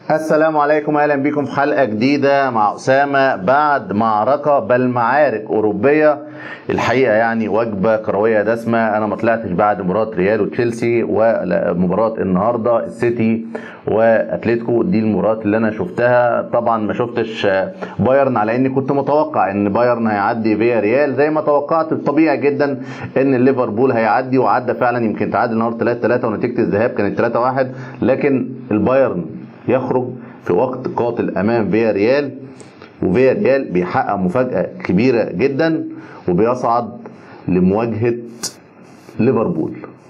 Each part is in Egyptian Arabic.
السلام عليكم اهلا بكم في حلقه جديده مع اسامه بعد معركه بل معارك اوروبيه الحقيقه يعني وجبه كرويه دسمه انا ما طلعتش بعد مباراه ريال وتشيلسي ومباراه النهارده السيتي واتلتيكو دي المباراه اللي انا شفتها طبعا ما شفتش بايرن على اني كنت متوقع ان بايرن هيعدي فيا ريال زي ما توقعت طبيعي جدا ان ليفربول هيعدي وعدى فعلا يمكن تعادل النهارده 3 3 ونتيجه الذهاب كانت 3 1 لكن البايرن يخرج في وقت قاتل امام فيا ريال وفيا ريال بيحقق مفاجاه كبيره جدا وبيصعد لمواجهه ليفربول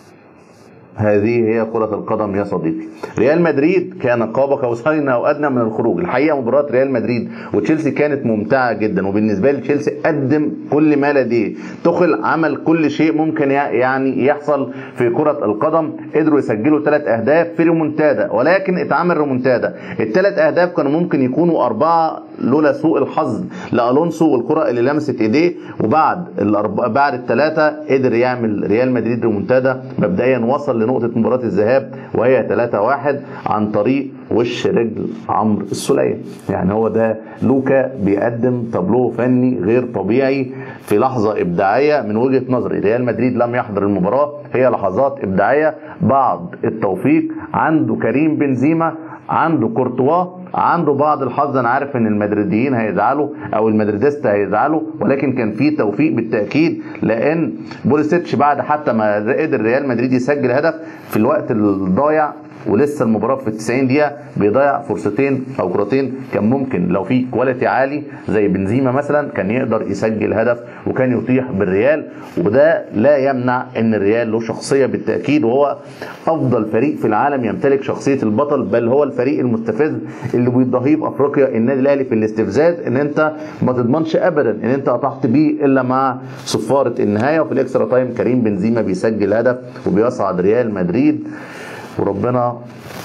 هذه هي كرة القدم يا صديقي. ريال مدريد كان قاب قوسين او ادنى من الخروج، الحقيقة مباراة ريال مدريد وتشيلسي كانت ممتعة جدا وبالنسبة لي تشيلسي قدم كل ما لديه، تخل عمل كل شيء ممكن يعني يحصل في كرة القدم، قدروا يسجلوا ثلاث اهداف في ريمونتادا ولكن اتعمل ريمونتادا، الثلاث اهداف كانوا ممكن يكونوا اربعة لولا سوء الحظ لالونسو والكرة اللي لمست ايديه وبعد الأربعة بعد الثلاثة قدر يعمل ريال مدريد ريمونتادا مبدئيا وصل لنقطة مباراة الذهاب وهي 3-1 عن طريق وش رجل عمرو السولية يعني هو ده لوكا بيقدم تابلو فني غير طبيعي في لحظة إبداعية من وجهة نظري ريال مدريد لم يحضر المباراة هي لحظات إبداعية بعض التوفيق عنده كريم بنزيما عنده كورتوا عنده بعض الحظ انا عارف ان المدريديين هيزعلوا او المدريديستا هيزعلوا ولكن كان في توفيق بالتاكيد لان بوليسيتش بعد حتى ما قدر ريال مدريد يسجل هدف في الوقت الضايع ولسه المباراه في 90 دقيقه بيضيع فرصتين او كرتين كان ممكن لو في كواليتي عالي زي بنزيما مثلا كان يقدر يسجل هدف وكان يطيح بالريال وده لا يمنع ان الريال له شخصيه بالتاكيد وهو افضل فريق في العالم يمتلك شخصيه البطل بل هو الفريق المستفز اللي بيضاهيه في افريقيا النادي الاهلي في الاستفزاز ان انت ما تضمنش ابدا ان انت قطعت بيه الا مع صفاره النهايه وفي الاكسترا تايم كريم بنزيما بيسجل هدف وبيصعد ريال مدريد وربنا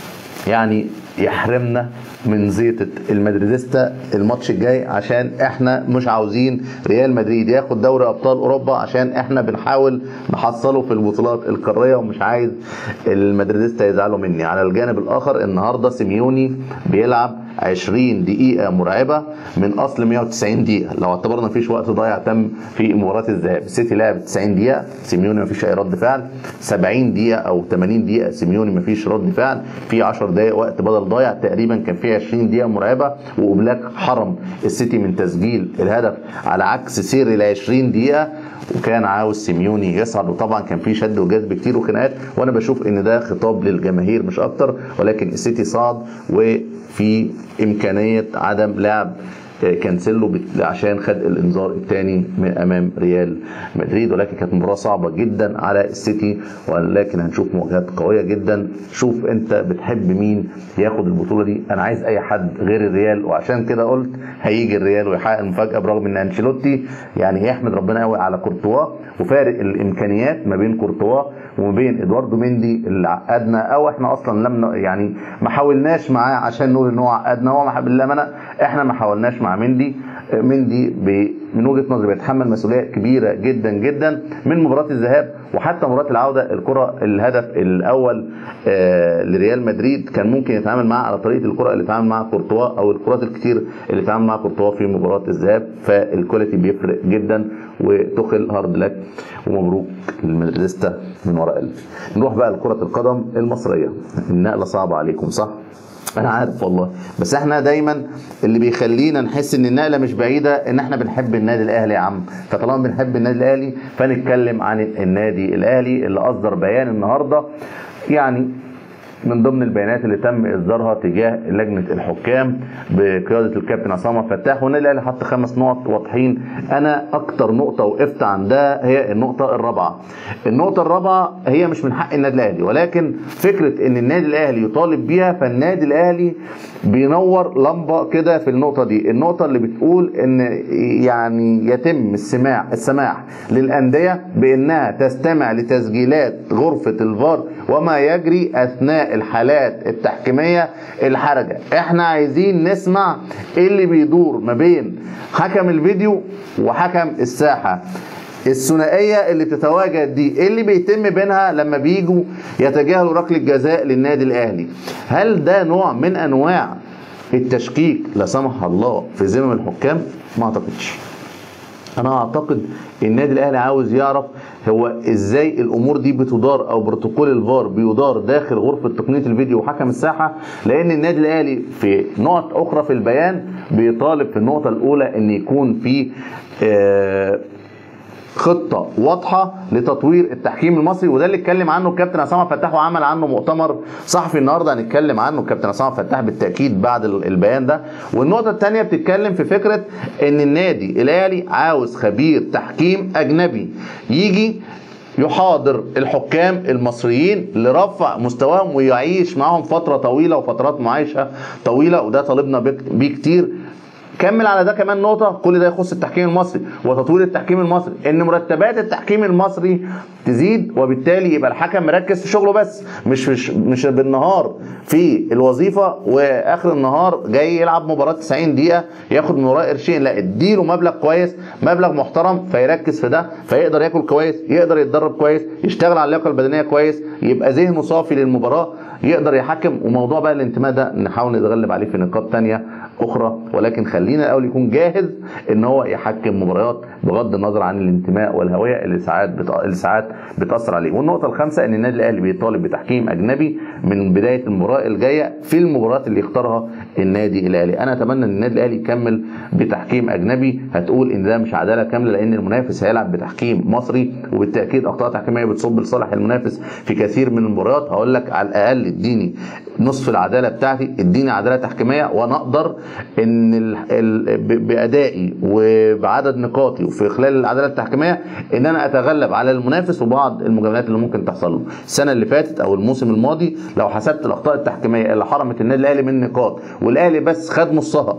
يعني يحرمنا من زيطة المدريديستا الماتش الجاي عشان احنا مش عاوزين ريال مدريد ياخد دوري ابطال اوروبا عشان احنا بنحاول نحصله في البطولات القاريه ومش عايز المدريديستا يزعلوا مني على الجانب الاخر النهارده سيميوني بيلعب 20 دقيقة مرعبة من أصل 190 دقيقة لو اعتبرنا مفيش وقت ضايع تم في مباراة الذهاب السيتي لعب 90 دقيقة سيميوني مفيش أي رد فعل 70 دقيقة أو 80 دقيقة سيميوني مفيش رد فعل في 10 دقايق وقت بدل ضايع تقريبا كان في 20 دقيقة مرعبة وأوبلاك حرم السيتي من تسجيل الهدف على عكس سير ال 20 دقيقة وكان عاوز سيميوني يصعد وطبعا كان في شد وجذب كتير وخناقات وانا بشوف ان ده خطاب للجماهير مش اكتر ولكن السيتي صعد وفي امكانيه عدم لعب كانسيلو عشان خد الانذار الثاني من امام ريال مدريد ولكن كانت مباراه صعبه جدا على السيتي ولكن هنشوف مواجهات قويه جدا شوف انت بتحب مين ياخد البطوله دي انا عايز اي حد غير الريال وعشان كده قلت هيجي الريال ويحقق المفاجاه برغم ان انشيلوتي يعني يحمد ربنا قوي على كورتوا وفارق الامكانيات ما بين كورتوا وما بين ادواردو مندي اللي عقدنا او احنا اصلا لم يعني ما حاولناش معاه عشان نقول ان هو عقدنا هو بالامانه احنا ما حاولناش مع مندي مندي من وجهه نظري بيتحمل مسؤوليه كبيره جدا جدا من مباراه الذهاب وحتى مباراه العوده الكره الهدف الاول لريال مدريد كان ممكن يتعامل معاه على طريقه الكره اللي اتعامل معاها كورتوا او الكرات الكتير اللي اتعامل معاها كورتوا في مباراه الذهاب فالكواليتي بيفرق جدا وتخل هارد لك ومبروك للمدريديستا من وراء قلبي نروح بقى لكره القدم المصريه النقله صعبه عليكم صح انا عارف والله بس احنا دايما اللي بيخلينا نحس ان النقله مش بعيده ان احنا بنحب النادي الاهلي يا عم فطالما بنحب النادي الاهلي فنتكلم عن النادي الاهلي اللي اصدر بيان النهارده يعني من ضمن البيانات اللي تم اصدارها تجاه لجنه الحكام بقياده الكابتن عصام فتاح والنادي الاهلي حط خمس نقط واضحين انا اكتر نقطه وقفت عندها هي النقطه الرابعه النقطه الرابعه هي مش من حق النادي الاهلي ولكن فكره ان النادي الاهلي يطالب بيها فالنادي الاهلي بينور لمبه كده في النقطه دي النقطه اللي بتقول ان يعني يتم السماع السماح للانديه بانها تستمع لتسجيلات غرفه الفار وما يجري اثناء الحالات التحكيميه الحرجه احنا عايزين نسمع ايه اللي بيدور ما بين حكم الفيديو وحكم الساحه الثنائيه اللي بتتواجد دي ايه اللي بيتم بينها لما بيجوا يتجاهلوا ركله الجزاء للنادي الاهلي هل ده نوع من انواع التشكيك لا سمح الله في ذمم الحكام ما اعتقدش انا اعتقد النادي الاهلي عاوز يعرف هو ازاي الامور دي بتدار او بروتوكول الفار بيدار داخل غرفه تقنيه الفيديو وحكم الساحه لان النادي الاهلي في نقط اخرى في البيان بيطالب في النقطه الاولى ان يكون في آه خطه واضحه لتطوير التحكيم المصري وده اللي اتكلم عنه الكابتن عصام عبد الفتاح وعمل عنه مؤتمر صحفي النهارده هنتكلم عنه الكابتن عصام عبد الفتاح بالتاكيد بعد البيان ده والنقطه الثانيه بتتكلم في فكره ان النادي الاهلي عاوز خبير تحكيم اجنبي يجي يحاضر الحكام المصريين لرفع مستواهم ويعيش معهم فتره طويله وفترات معايشه طويله وده طالبنا بيه كتير كمل على ده كمان نقطة كل ده يخص التحكيم المصري وتطوير التحكيم المصري ان مرتبات التحكيم المصري تزيد وبالتالي يبقى الحكم مركز في شغله بس مش مش مش بالنهار في الوظيفة واخر النهار جاي يلعب مباراة 90 دقيقة ياخد من وراه قرشين لا اديله مبلغ كويس مبلغ محترم فيركز في ده فيقدر ياكل كويس يقدر يتدرب كويس يشتغل على اللياقة البدنية كويس يبقى ذهنه صافي للمباراة يقدر يحكم وموضوع بقى الانتماء ده نحاول نتغلب عليه في نقاط تانية اخرى ولكن خلينا الاول يكون جاهز ان هو يحكم مباريات بغض النظر عن الانتماء والهويه اللي ساعات بت... اللي ساعات بتاثر عليه والنقطه الخامسه ان النادي الاهلي بيطالب بتحكيم اجنبي من بدايه المباراه الجايه في المباريات اللي يختارها النادي الاهلي انا اتمنى ان النادي الاهلي يكمل بتحكيم اجنبي هتقول ان ده مش عداله كامله لان المنافس هيلعب بتحكيم مصري وبالتاكيد اخطاء تحكيميه بتصب لصالح المنافس في كثير من المباريات هقول لك على الاقل اديني نصف العداله بتاعتي اديني عداله تحكيميه وانا اقدر ان ال... ال... بادائي وبعدد نقاطي وفي خلال العداله التحكيميه ان انا اتغلب على المنافس وبعض المجاملات اللي ممكن تحصل له السنه اللي فاتت او الموسم الماضي لو حسبت الاخطاء التحكيميه اللي حرمت النادي الاهلي من نقاط والاهلي بس خد نصها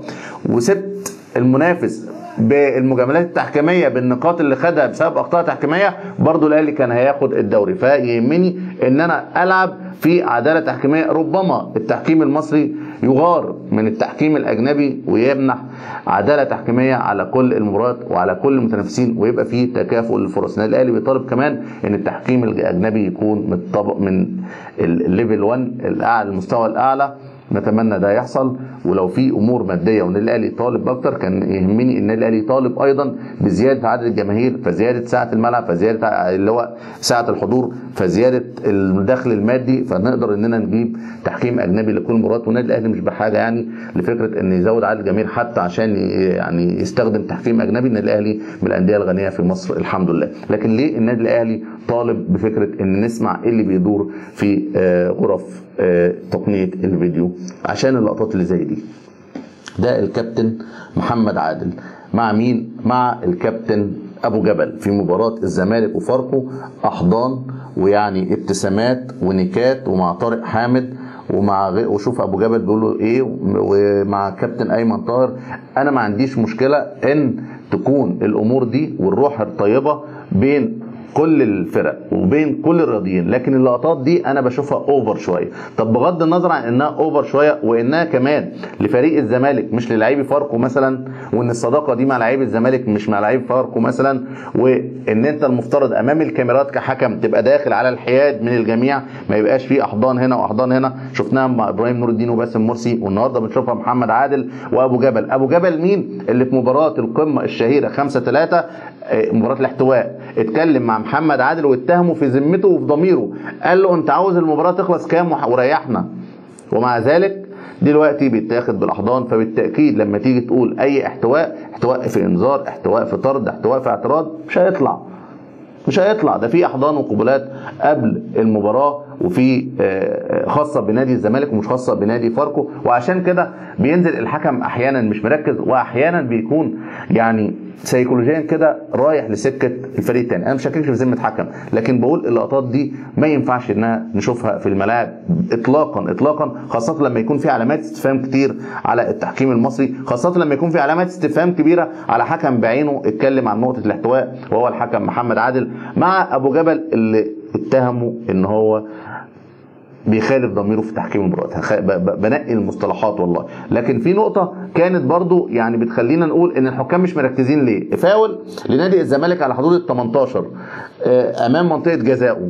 وسبت المنافس بالمجاملات التحكيميه بالنقاط اللي خدها بسبب اخطاء تحكيميه برضو الاهلي كان هياخد الدوري فيهمني ان انا العب في عداله تحكيميه ربما التحكيم المصري يغار من التحكيم الاجنبي ويمنح عداله تحكيميه على كل المباريات وعلى كل المتنافسين ويبقى فيه تكافؤ للفرص النادي الاهلي بيطالب كمان ان التحكيم الاجنبي يكون متطبق من الليفل 1 الاعلى المستوى الاعلى نتمنى ده يحصل ولو في امور ماديه والنادي الاهلي طالب اكتر كان يهمني النادي الاهلي طالب ايضا بزياده عدد الجماهير فزياده سعه الملعب فزياده اللي هو سعه الحضور فزياده الدخل المادي فنقدر اننا نجيب تحكيم اجنبي لكل مباراه والنادي الاهلي مش بحاجه يعني لفكره ان يزود عدد الجماهير حتى عشان يعني يستخدم تحكيم اجنبي النادي الاهلي من الانديه الغنيه في مصر الحمد لله لكن ليه النادي الاهلي طالب بفكره ان نسمع ايه اللي بيدور في غرف تقنيه الفيديو عشان اللقطات اللي زي دي ده الكابتن محمد عادل مع مين مع الكابتن ابو جبل في مباراه الزمالك وفاركو احضان ويعني ابتسامات ونكات ومع طارق حامد ومع غ... وشوف ابو جبل بيقول له ايه ومع كابتن ايمن طاهر انا ما عنديش مشكله ان تكون الامور دي والروح الطيبه بين كل الفرق وبين كل الرياضيين لكن اللقطات دي انا بشوفها اوفر شويه طب بغض النظر عن انها اوفر شويه وانها كمان لفريق الزمالك مش للاعيبي فاركو مثلا وان الصداقه دي مع لعيبه الزمالك مش مع لعيب فاركو مثلا وان انت المفترض امام الكاميرات كحكم تبقى داخل على الحياد من الجميع ما يبقاش في احضان هنا واحضان هنا شفناها مع ابراهيم نور الدين وباسم مرسي والنهارده بنشوفها محمد عادل وابو جبل ابو جبل مين اللي في مباراه القمه الشهيره 5 3 مباراه الاحتواء اتكلم مع محمد عادل واتهمه في ذمته وفي ضميره قال له انت عاوز المباراه تخلص كام وريحنا ومع ذلك دلوقتي بيتاخد بالاحضان فبالتاكيد لما تيجي تقول اي احتواء احتواء في انذار احتواء في طرد احتواء في اعتراض مش هيطلع مش هيطلع ده في احضان وقبلات قبل المباراه وفي خاصه بنادي الزمالك ومش خاصه بنادي فاركو وعشان كده بينزل الحكم احيانا مش مركز واحيانا بيكون يعني سيكولوجيا كده رايح لسكه الفريق الثاني انا مش هكلمش في ذمه حكم لكن بقول اللقطات دي ما ينفعش انها نشوفها في الملاعب اطلاقا اطلاقا خاصه لما يكون في علامات استفهام كتير على التحكيم المصري خاصه لما يكون في علامات استفهام كبيره على حكم بعينه اتكلم عن نقطه الاحتواء وهو الحكم محمد عادل مع ابو جبل اللي اتهموا ان هو بيخالف ضميره في تحكيم المباريات هخ- ب- ب- بنقي المصطلحات والله لكن في نقطه كانت برضو يعني بتخلينا نقول ان الحكام مش مركزين ليه فاول لنادي الزمالك على حدود ال 18 آه، امام منطقه جزائه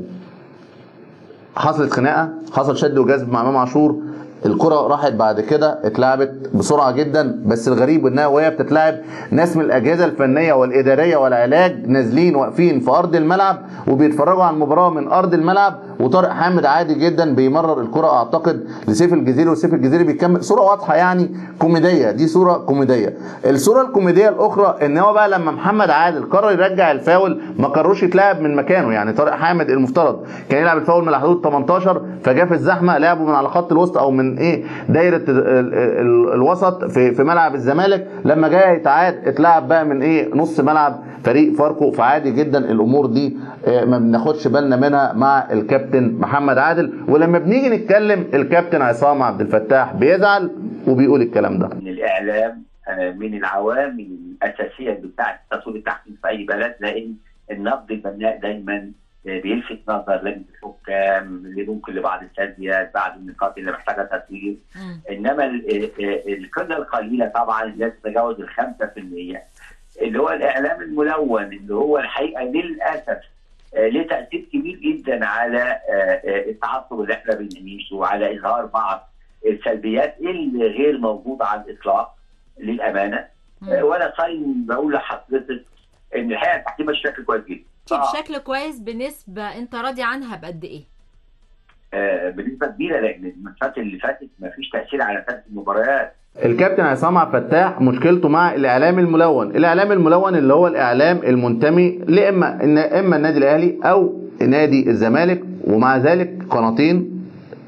حصلت خناقه حصل شد وجذب مع امام عاشور الكره راحت بعد كده اتلعبت بسرعه جدا بس الغريب انها وهي بتتلعب ناس من الاجهزه الفنيه والاداريه والعلاج نازلين واقفين في ارض الملعب وبيتفرجوا على المباراه من ارض الملعب وطارق حامد عادي جدا بيمرر الكره اعتقد لسيف الجزيري وسيف الجزيري بيكمل صوره واضحه يعني كوميديه دي صوره كوميديه الصوره الكوميديه الاخرى ان هو بقى لما محمد عادل قرر يرجع الفاول ما قرروش يتلعب من مكانه يعني طارق حامد المفترض كان يلعب الفاول من على حدود 18 فجاء في الزحمه لعبه من على خط الوسط او من ايه دايره ال- ال- ال- الوسط في في ملعب الزمالك لما جاء يتعاد اتلعب بقى من ايه نص ملعب فريق فاركو فعادي جدا الامور دي آه، ما بناخدش بالنا منها مع الكابتن محمد عادل ولما بنيجي نتكلم الكابتن عصام عبد الفتاح بيزعل وبيقول الكلام ده من الاعلام آه، من العوامل الاساسيه بتاعه تطوير التحكيم في اي بلد لان النقد البناء دايما آه، بيلفت نظر لجنه الحكام اللي ممكن لبعض السلبيات بعض النقاط اللي محتاجه تطوير مم. انما ال- آه، آه، القله القليله طبعا لا تتجاوز ال 5% اللي هو الاعلام الملون اللي هو الحقيقه للاسف آه، ليه تاثير كبير جدا على آه، آه، التعصب اللي احنا بنعيشه وعلى اظهار بعض السلبيات اللي غير موجوده على الاطلاق للامانه مم. آه، وانا صايم بقول لحضرتك ان الحقيقه التحكيم ماشي بشكل كويس جدا ماشي آه. بشكل كويس بنسبة انت راضي عنها بقد ايه؟ آه، بنسبه كبيره لان الماتشات اللي فاتت ما فيش تاثير على نتائج المباريات الكابتن عصام عبد الفتاح مشكلته مع الاعلام الملون الاعلام الملون اللي هو الاعلام المنتمي لاما إن اما النادي الاهلي او نادي الزمالك ومع ذلك قناتين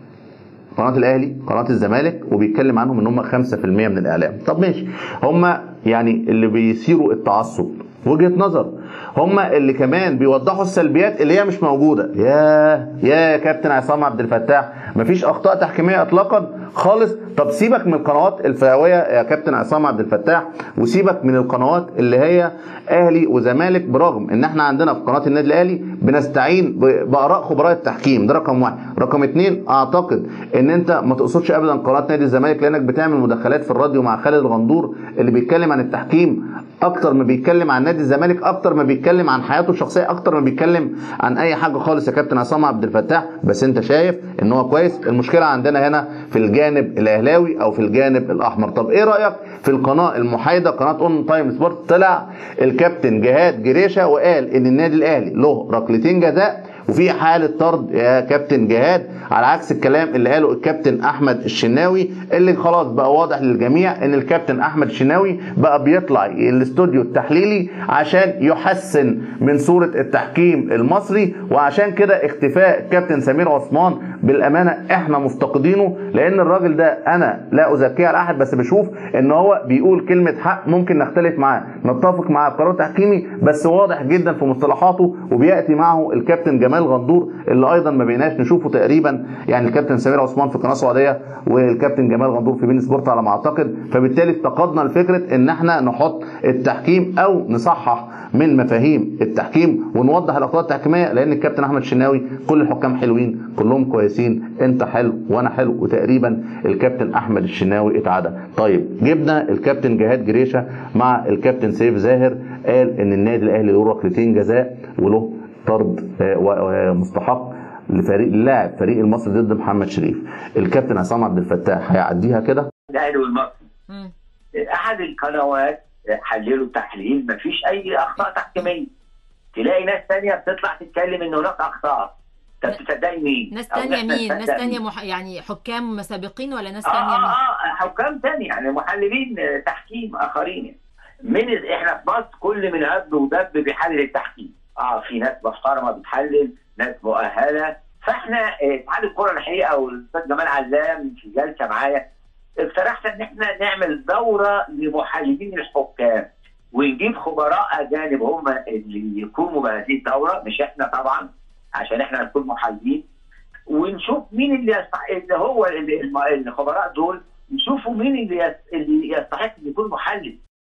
قناه الاهلي قناه الزمالك وبيتكلم عنهم ان هم 5% من الاعلام طب ماشي هم يعني اللي بيثيروا التعصب وجهه نظر هم اللي كمان بيوضحوا السلبيات اللي هي مش موجوده يا يا كابتن عصام عبد الفتاح مفيش اخطاء تحكيميه اطلاقا خالص طب سيبك من القنوات الفئويه يا كابتن عصام عبد الفتاح وسيبك من القنوات اللي هي اهلي وزمالك برغم ان احنا عندنا في قناه النادي الاهلي بنستعين ب- باراء خبراء التحكيم ده رقم واحد رقم اتنين اعتقد ان انت ما تقصدش ابدا قناه نادي الزمالك لانك بتعمل مداخلات في الراديو مع خالد الغندور اللي بيتكلم عن التحكيم اكتر ما بيتكلم عن نادي الزمالك اكتر ما بيتكلم عن حياته الشخصيه اكتر ما بيتكلم عن اي حاجه خالص يا كابتن عصام عبد الفتاح بس انت شايف ان هو كويس المشكله عندنا هنا في الجانب الاهلاوي او في الجانب الاحمر طب ايه رايك في القناه المحايده قناه اون تايم سبورت طلع الكابتن جهاد جريشه وقال ان النادي الاهلي له ركلتين جزاء وفي حاله طرد يا كابتن جهاد على عكس الكلام اللي قاله الكابتن احمد الشناوي اللي خلاص بقى واضح للجميع ان الكابتن احمد الشناوي بقى بيطلع الاستوديو التحليلي عشان يحسن من صوره التحكيم المصري وعشان كده اختفاء الكابتن سمير عثمان بالامانه احنا مفتقدينه لان الراجل ده انا لا ازكيه على احد بس بشوف ان هو بيقول كلمه حق ممكن نختلف معاه نتفق معاه في قرار تحكيمي بس واضح جدا في مصطلحاته وبياتي معه الكابتن جمال غندور اللي ايضا ما بقيناش نشوفه تقريبا يعني الكابتن سمير عثمان في قناه سعوديه والكابتن جمال غندور في بين سبورت على ما اعتقد فبالتالي افتقدنا لفكره ان احنا نحط التحكيم او نصحح من مفاهيم التحكيم ونوضح الاخطاء التحكيميه لان الكابتن احمد الشناوي كل الحكام حلوين كلهم كويسين انت حلو وانا حلو وتقريبا الكابتن احمد الشناوي اتعدى طيب جبنا الكابتن جهاد جريشه مع الكابتن سيف زاهر قال ان النادي الاهلي له ركلتين جزاء وله طرد آه، و- ومستحق لفريق اللاعب فريق المصري ضد محمد شريف الكابتن عصام عبد الفتاح هيعديها كده الاهلي والمصري مم. احد القنوات حللوا تحليل ما فيش اي اخطاء تحكيميه تلاقي ناس تانية بتطلع تتكلم ان هناك اخطاء طب تصدقي مين؟ ناس أو تانية مين؟ ناس نصدق تانية مين؟ مح... يعني حكام سابقين ولا ناس اه تانية اه مين؟ اه حكام تاني يعني محللين آه، تحكيم اخرين من احنا في مصر كل من هب ودب بيحلل التحكيم اه في ناس محترمه بتحلل ناس مؤهله فاحنا آه، اتحاد الكره الحقيقه والاستاذ جمال علام في جلسه معايا اقترحت ان احنا نعمل دوره لمحللين الحكام ونجيب خبراء اجانب هم اللي يقوموا بهذه الدوره مش احنا طبعا عشان احنا نكون محللين ونشوف مين اللي يستحق اللي هو اللي الم- الخبراء دول يشوفوا مين اللي يس- اللي يستحق ان يكون محلل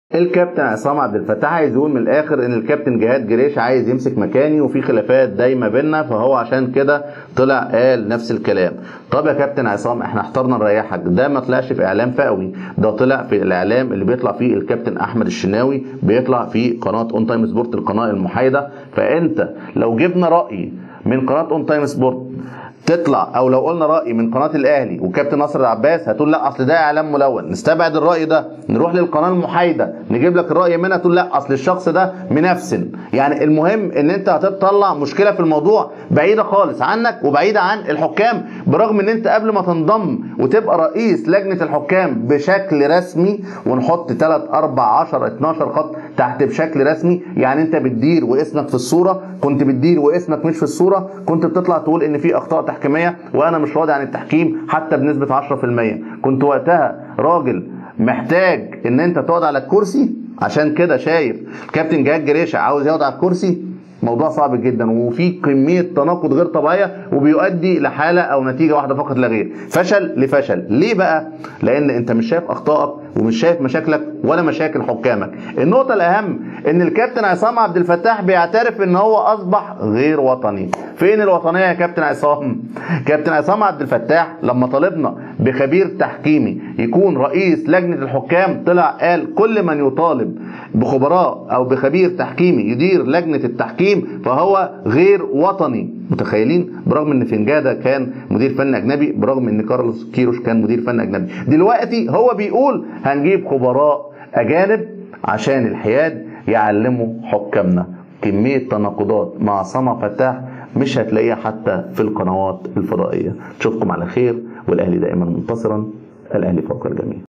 الكابتن عصام عبد الفتاح عايز يقول من الاخر ان الكابتن جهاد جريش عايز يمسك مكاني وفي خلافات دايما بينا فهو عشان كده طلع قال نفس الكلام طب يا كابتن عصام احنا اخترنا نريحك ده ما طلعش في اعلام فئوي ده طلع في الاعلام اللي بيطلع فيه الكابتن احمد الشناوي بيطلع في قناه اون تايم سبورت القناه المحايده فانت لو جبنا راي من قناه اون تايم سبورت تطلع او لو قلنا راي من قناه الاهلي وكابتن ناصر العباس هتقول لا اصل ده اعلام ملون نستبعد الراي ده نروح للقناه المحايده نجيب لك الراي منها تقول لا اصل الشخص ده منفسن يعني المهم ان انت هتطلع مشكله في الموضوع بعيده خالص عنك وبعيده عن الحكام برغم ان انت قبل ما تنضم وتبقى رئيس لجنه الحكام بشكل رسمي ونحط 3 4 10 12 خط تحت بشكل رسمي يعني انت بتدير واسمك في الصوره كنت بتدير واسمك مش في الصوره كنت بتطلع تقول ان في اخطاء تحكيميه وانا مش راضي عن التحكيم حتى بنسبه 10% كنت وقتها راجل محتاج ان انت تقعد على الكرسي عشان كده شايف كابتن جهاد جريشه عاوز يقعد على الكرسي موضوع صعب جدا وفي كميه تناقض غير طبيعيه وبيؤدي لحاله او نتيجه واحده فقط لا غير فشل لفشل ليه بقى لان انت مش شايف اخطائك ومش شايف مشاكلك ولا مشاكل حكامك النقطه الاهم ان الكابتن عصام عبد الفتاح بيعترف ان هو اصبح غير وطني فين الوطنيه يا كابتن عصام كابتن عصام عبد الفتاح لما طالبنا بخبير تحكيمي يكون رئيس لجنه الحكام طلع قال كل من يطالب بخبراء او بخبير تحكيمي يدير لجنه التحكيم فهو غير وطني متخيلين برغم ان فنجاده كان مدير فني اجنبي برغم ان كارلوس كيروش كان مدير فني اجنبي دلوقتي هو بيقول هنجيب خبراء اجانب عشان الحياد يعلموا حكامنا كميه تناقضات مع عصام فتاح مش هتلاقيها حتى في القنوات الفضائيه اشوفكم على خير والاهلي دائما منتصرا الاهلي فوق الجميع